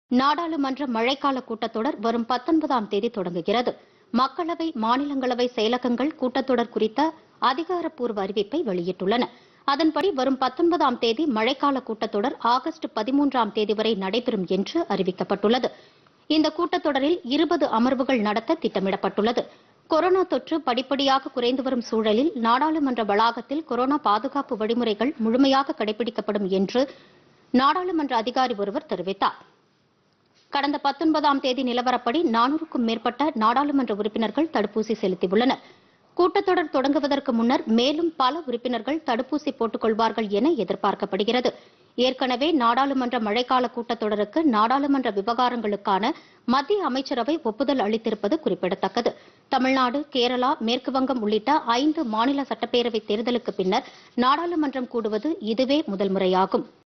நாடாளுமன்ற மழைக்கால கூட்டத்தொடர் வரும் பத்தொன்பதாம் தேதி தொடங்குகிறது மக்களவை மாநிலங்களவை செயலகங்கள் கூட்டத்தொடர் குறித்த அதிகாரப்பூர்வ அறிவிப்பை வெளியிட்டுள்ளன அதன்படி வரும் பத்தொன்பதாம் தேதி மழைக்கால கூட்டத்தொடர் ஆகஸ்ட் பதிமூன்றாம் தேதி வரை நடைபெறும் என்று அறிவிக்கப்பட்டுள்ளது இந்த கூட்டத்தொடரில் இருபது அமர்வுகள் நடத்த திட்டமிடப்பட்டுள்ளது கொரோனா தொற்று படிப்படியாக குறைந்து வரும் சூழலில் நாடாளுமன்ற வளாகத்தில் கொரோனா பாதுகாப்பு வழிமுறைகள் முழுமையாக கடைபிடிக்கப்படும் என்று நாடாளுமன்ற அதிகாரி ஒருவர் தெரிவித்தார் கடந்த பத்தொன்பதாம் தேதி நிலவரப்படி நானூறுக்கும் மேற்பட்ட நாடாளுமன்ற உறுப்பினர்கள் தடுப்பூசி செலுத்தியுள்ளனர் கூட்டத்தொடர் தொடங்குவதற்கு முன்னர் மேலும் பல உறுப்பினர்கள் தடுப்பூசி போட்டுக் கொள்வார்கள் என எதிர்பார்க்கப்படுகிறது ஏற்கனவே நாடாளுமன்ற மழைக்கால கூட்டத்தொடருக்கு நாடாளுமன்ற விவகாரங்களுக்கான மத்திய அமைச்சரவை ஒப்புதல் அளித்திருப்பது குறிப்பிடத்தக்கது தமிழ்நாடு கேரளா மேற்குவங்கம் உள்ளிட்ட ஐந்து மாநில சட்டப்பேரவை தேர்தலுக்கு பின்னர் நாடாளுமன்றம் கூடுவது இதுவே முதல் முறையாகும்